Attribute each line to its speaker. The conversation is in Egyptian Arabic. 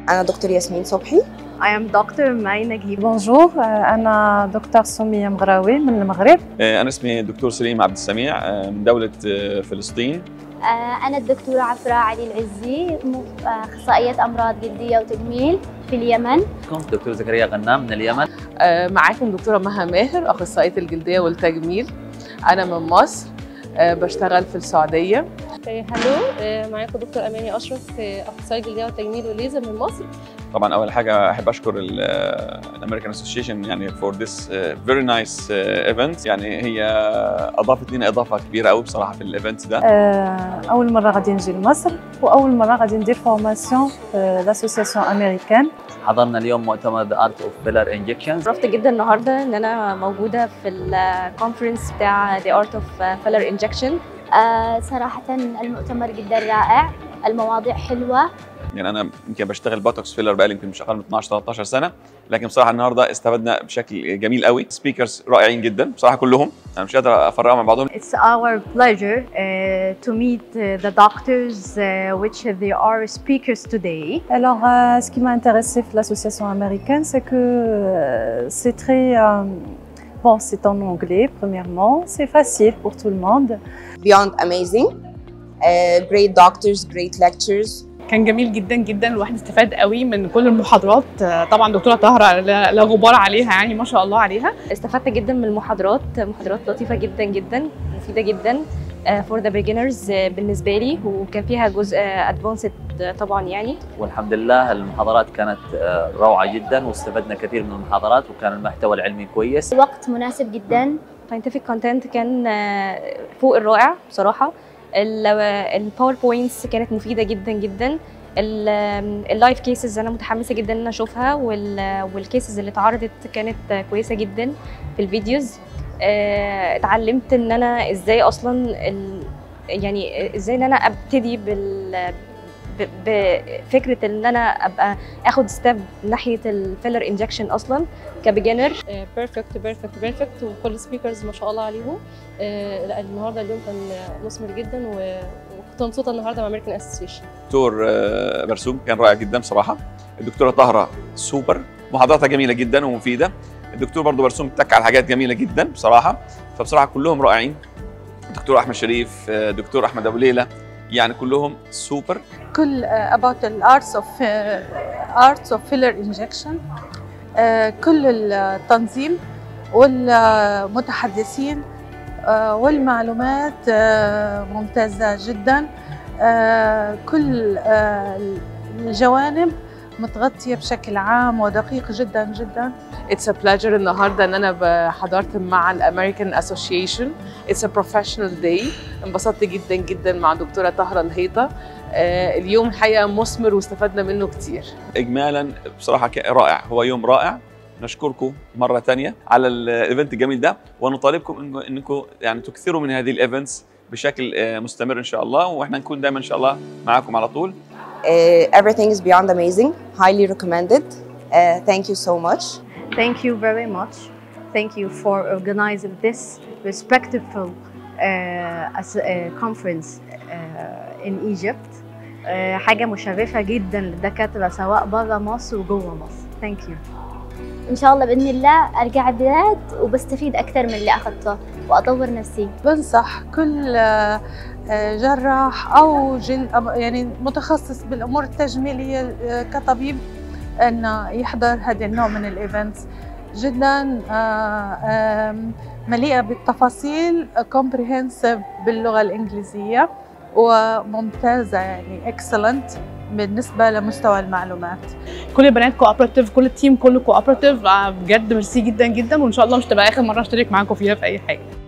Speaker 1: أنا دكتور ياسمين صبحي
Speaker 2: I am Dr. May Naguib.
Speaker 3: بونجور أنا دكتور سمية مغراوي من المغرب
Speaker 4: أنا اسمي الدكتور سليم عبد السميع آه، من دولة آه، فلسطين
Speaker 5: آه، أنا الدكتورة عفراء علي العزي م- آه، أخصائية أمراض جلدية وتجميل في اليمن
Speaker 6: معكم دكتور زكريا غنام من اليمن
Speaker 7: آه، معاكم دكتورة مها ماهر أخصائية الجلدية والتجميل أنا من مصر آه، بشتغل في السعودية
Speaker 8: هلو آه، معاكم دكتور اماني اشرف آه، اخصائي جلديه والتجميل والليزر من مصر
Speaker 4: طبعا اول حاجه احب اشكر الامريكان اسوشيشن يعني فور ذس فيري نايس ايفنت يعني هي اضافت لنا اضافه كبيره قوي بصراحه في الايفنت ده
Speaker 3: آه، أول مرة غادي نجي لمصر وأول مرة غادي ندير فورماسيون في لاسوسياسيون أمريكان
Speaker 6: حضرنا اليوم مؤتمر ذا ارت اوف فيلر انجكشنز
Speaker 2: شرفت جدا النهارده ان انا موجوده في الكونفرنس بتاع The Art of Filler Injection.
Speaker 5: آه، صراحة المؤتمر جدا رائع المواضيع حلوة
Speaker 4: يعني انا يمكن بشتغل بوتوكس فيلر بقالي يمكن مش اقل من 12 13 سنه لكن بصراحه النهارده استفدنا بشكل جميل قوي سبيكرز رائعين جدا بصراحه كلهم انا مش قادر افرقهم مع بعضهم
Speaker 2: It's our pleasure uh, to meet uh, the doctors uh, which they are speakers today.
Speaker 3: Alors, euh, ce qui m'a intéressé pour l'association américaine, c'est que euh, c'est très... euh, bon, c'est en anglais, premièrement. C'est facile pour tout le monde.
Speaker 1: beyond amazing uh, great doctors great lectures
Speaker 9: كان جميل جدا جدا الواحد استفاد قوي من كل المحاضرات آه، طبعا دكتوره طاهره لا لا غبار عليها يعني ما شاء الله عليها
Speaker 2: استفدت جدا من المحاضرات محاضرات لطيفة جدا جدا مفيدة جدا uh, for the beginners uh, بالنسبة لي وكان فيها جزء advanced طبعا يعني
Speaker 6: والحمد لله المحاضرات كانت آه، روعه جدا واستفدنا كثير من المحاضرات وكان المحتوى العلمي كويس
Speaker 5: الوقت مناسب جدا
Speaker 2: scientific content كان آه، فوق الرائع بصراحة الباوربوينتس كانت مفيدة جدا جدا اللايف كيسز انا متحمسه جدا ان انا اشوفها والكيسز اللي اتعرضت كانت آه، كويسه جدا في الفيديوز آه، اتعلمت ان انا ازاي اصلا ال يعني ازاي ان انا ابتدي بال ب- بفكره ان انا ابقى اخد ستيب ناحيه الفيلر انجكشن اصلا كبيجنر
Speaker 8: بيرفكت بيرفكت بيرفكت وكل السبيكرز ما شاء الله عليهم آه، لا النهارده اليوم كان مثمر جدا و- وكنت مبسوطه النهارده مع امريكان اسوسيشن
Speaker 4: الدكتور آه، برسوم كان رائع جدا بصراحه الدكتوره طاهره سوبر محاضراتها جميله جدا ومفيده الدكتور برضو برسوم اتك على حاجات جميله جدا بصراحه فبصراحه كلهم رائعين الدكتور احمد شريف آه، دكتور احمد ابو ليلى يعني كلهم سوبر
Speaker 10: كل uh, about the arts of uh, arts of filler injection uh, كل التنظيم والمتحدثين uh, والمعلومات uh, ممتازة جدا uh, كل uh, الجوانب متغطية بشكل عام ودقيق جدا جدا
Speaker 7: It's a pleasure النهاردة إن أنا ب- حضرت مع الأمريكان أسوشيشن It's a professional day انبسطت جدا جدا مع دكتورة طاهرة الهيطة آه، اليوم الحقيقة مثمر واستفدنا منه كتير
Speaker 4: اجمالا بصراحه ك- رائع هو يوم رائع نشكركم مره ثانيه على الايفنت الجميل ده ونطالبكم إنكم- انكم يعني تكثروا من هذه الايفنتس بشكل آه، مستمر ان شاء الله واحنا نكون دايما ان شاء الله معاكم على طول
Speaker 1: uh, everything is beyond amazing highly recommended uh, thank you so much
Speaker 2: Thank you very much. Thank you for organizing this respectful uh, as, uh, conference uh, in Egypt. Uh, حاجة مشرفة جدا للدكاترة سواء بره مصر وجوه مصر. Thank you.
Speaker 5: إن شاء الله بإذن الله أرجع البلاد وبستفيد أكثر من اللي أخذته وأطور نفسي
Speaker 10: بنصح كل آه، آه، جراح أو جل أم- يعني متخصص بالأمور التجميلية آه، كطبيب أنه يحضر هذا النوع من الإيفنتس جدا آه، آم، مليئة بالتفاصيل comprehensive باللغة الإنجليزية وممتازة يعني excellent بالنسبة لمستوى المعلومات
Speaker 9: كل البنات كوبراتيف كل التيم كله كوبراتيف بجد ميرسي جدا جدا وان شاء الله مش تبقى اخر مره اشترك معاكم فيها في اي حاجه